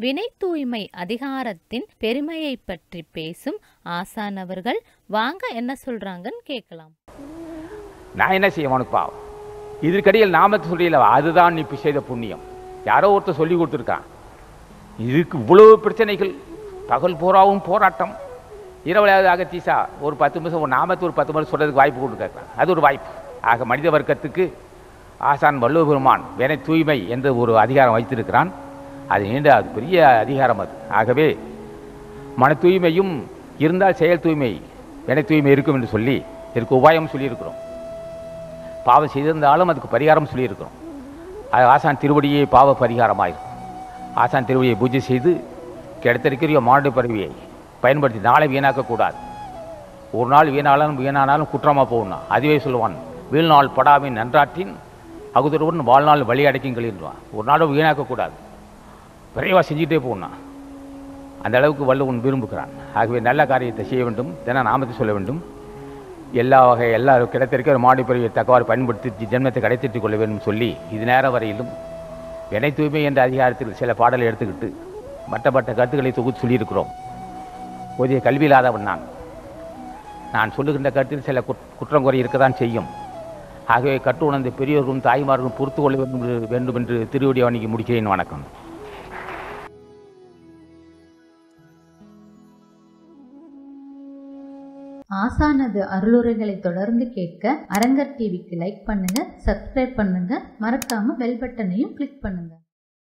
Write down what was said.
வினை தூய்மை அதிகாரத்தின் பெருமையை பற்றி பேசும் ஆசான் அவர்கள் வாங்க என்ன சொல்றாங்கன்னு கேட்கலாம் நான் என்ன செய்ய உனக்குப்பா இதற்கடியில் நாமத்தை சொல்லியில அதுதான் நீ இப்ப செய்த புண்ணியம் யாரோ ஒருத்தர் சொல்லி கொடுத்துருக்கான் இதுக்கு இவ்வளவு பிரச்சனைகள் பகல் பூராவும் போராட்டம் இரவலாவது அகத்தீசா ஒரு பத்து நிமிஷம் ஒரு நாமத்தை ஒரு பத்து நிமிஷம் சொல்றதுக்கு வாய்ப்பு கொடுத்துருக்கான் அது ஒரு வாய்ப்பு ஆக மனித வர்க்கத்துக்கு ஆசான் வள்ளுவ பெருமான் வினை தூய்மை என்ற ஒரு அதிகாரம் வைத்திருக்கிறான் அது நீண்ட அது பெரிய அதிகாரம் அது ஆகவே மன தூய்மையும் இருந்தால் செயல் தூய்மை வினை தூய்மை இருக்கும் என்று சொல்லி இதற்கு உபாயம் சொல்லியிருக்கிறோம் பாவம் செய்திருந்தாலும் அதுக்கு பரிகாரம் சொல்லியிருக்கிறோம் அது ஆசான் திருவடியே பாவ பரிகாரமாயிருக்கும் ஆசான் திருவடியை பூஜை செய்து கிடைத்திருக்கிற மாடு பறவையை பயன்படுத்தி நாளை வீணாக்கக்கூடாது ஒரு நாள் வீணாலும் வீணானாலும் குற்றமாக போகணும் அதுவே சொல்லுவான் வீழ்நாள் படாமின் நன்றாற்றின் அகுதொருவன் வாழ்நாள் வழி அடைக்குங்கள்ன்றான் ஒரு நாளும் வீணாக்கக்கூடாது விரைவாக செஞ்சுட்டே போகணும் அந்த அளவுக்கு வள்ளுவன் விரும்புகிறான் ஆகவே நல்ல காரியத்தை செய்ய வேண்டும் தின நாமத்தை சொல்ல வேண்டும் எல்லா வகை எல்லா கிடைத்திருக்கிற மாடி பிரிவை தக்கவாறு பயன்படுத்தி ஜென்மத்தை கடைத்திட்டுக் கொள்ள வேண்டும் சொல்லி இது நேரம் வரையிலும் வினை தூய்மை என்ற அதிகாரத்தில் சில பாடலை எடுத்துக்கிட்டு மற்றப்பட்ட கருத்துக்களை தொகுத்து சொல்லியிருக்கிறோம் போதிய கல்வி இல்லாதவன் நான் நான் சொல்லுகின்ற கருத்தில் சில குற்- குற்றம் குறை இருக்கத்தான் செய்யும் ஆகவே கற்று உணர்ந்த பெரியோர்களும் தாய்மார்களும் பொறுத்து கொள்ள வேண்டும் என்று- வேண்டும் என்று திருவடி வணங்கி முடிக்கிறேன் வணக்கம் ஆசானது அருளுரைகளை தொடர்ந்து கேட்க அரங்கர் டிவிக்கு லைக் பண்ணுங்க சப்ஸ்கிரைப் பண்ணுங்க மறக்காம பெல் பட்டனையும் கிளிக் பண்ணுங்க